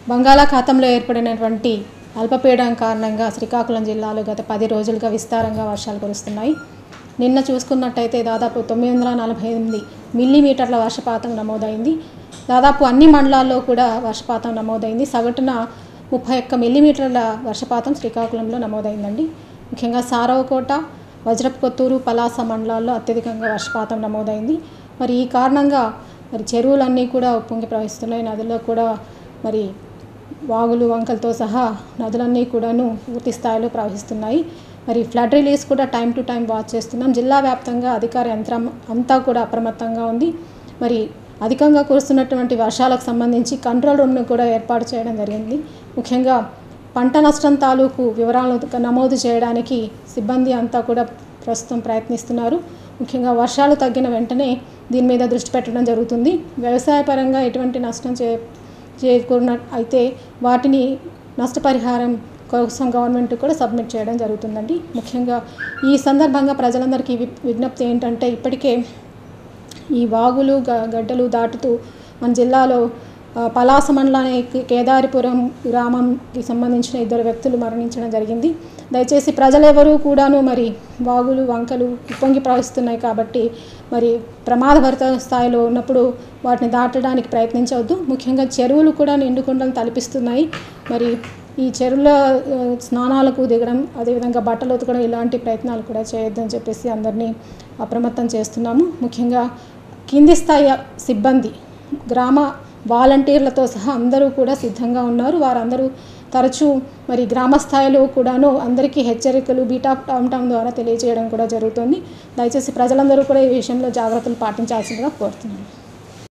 బంగాళాఖాతంలో ఏర్పడినటువంటి అల్పపీడనం కారణంగా శ్రీకాకుళం జిల్లాలో గత పది రోజులుగా విస్తారంగా వర్షాలు కురుస్తున్నాయి నిన్న చూసుకున్నట్టయితే దాదాపు తొమ్మిది వందల నలభై ఎనిమిది మిల్లీమీటర్ల వర్షపాతం నమోదైంది దాదాపు అన్ని మండలాల్లో కూడా వర్షపాతం నమోదైంది సగటున ముప్పై ఒక్క మిల్లీమీటర్ల వర్షపాతం శ్రీకాకుళంలో నమోదైందండి ముఖ్యంగా సారవకోట వజ్రపు కొత్తూరు పలాస మండలాల్లో అత్యధికంగా వర్షపాతం నమోదైంది మరి ఈ కారణంగా మరి చెరువులన్నీ కూడా ఉప్పొంగి ప్రవహిస్తున్నాయి నదుల్లో కూడా మరి వాగులు వంకలతో సహా నదులన్నీ కూడాను పూర్తి స్థాయిలో ప్రవహిస్తున్నాయి మరి ఫ్లడ్ రిలీజ్ కూడా టైం టు టైం వాచ్ చేస్తున్నాం జిల్లా వ్యాప్తంగా అధికార యంత్రం అంతా కూడా అప్రమత్తంగా ఉంది మరి అధికంగా కురుస్తున్నటువంటి వర్షాలకు సంబంధించి కంట్రోల్ రూమ్ను కూడా ఏర్పాటు చేయడం జరిగింది ముఖ్యంగా పంట నష్టం తాలూకు వివరాలను నమోదు చేయడానికి సిబ్బంది అంతా కూడా ప్రస్తుతం ప్రయత్నిస్తున్నారు ముఖ్యంగా వర్షాలు తగ్గిన వెంటనే దీని మీద దృష్టి పెట్టడం జరుగుతుంది వ్యవసాయపరంగా ఎటువంటి నష్టం చే చేకూరిన అయితే వాటిని నష్టపరిహారం కోసం గవర్నమెంట్ కూడా సబ్మిట్ చేయడం జరుగుతుందండి ముఖ్యంగా ఈ సందర్భంగా ప్రజలందరికీ వి- విజ్ఞప్తి ఏంటంటే ఇప్పటికే ఈ వాగులు గ- గడ్డలు దాటుతూ మన జిల్లాలో ఆ, పలాస మండలానికి కేదారిపురం గ్రామంకి సంబంధించిన ఇద్దరు వ్యక్తులు మరణించడం జరిగింది దయచేసి ప్రజలెవరూ కూడాను మరి వాగులు వంకలు ఉప్పొంగి ప్రవహిస్తున్నాయి కాబట్టి మరి ప్రమాదభరిత స్థాయిలో ఉన్నప్పుడు వాటిని దాటడానికి ప్రయత్నించవద్దు ముఖ్యంగా చెరువులు కూడా నిండుకుండలు తలపిస్తున్నాయి మరి ఈ చెరువుల ఆ, స్నానాలకు దిగడం అదేవిధంగా బట్టలు ఉతకడం ఇలాంటి ప్రయత్నాలు కూడా చేయొద్దని చెప్పేసి అందరినీ అప్రమత్తం చేస్తున్నాము ముఖ్యంగా కింది స్థాయి సిబ్బంది గ్రామ వాలంటీర్లతో సహా అందరూ కూడా సిద్ధంగా ఉన్నారు వారందరూ తరచూ మరి గ్రామ స్థాయిలో కూడాను అందరికీ హెచ్చరికలు బీటా టామ్ టామ్ ద్వారా తెలియజేయడం కూడా జరుగుతుంది దయచేసి ప్రజలందరూ కూడా ఈ విషయంలో జాగ్రత్తలు పాటించాల్సిందిగా కోరుతున్నాను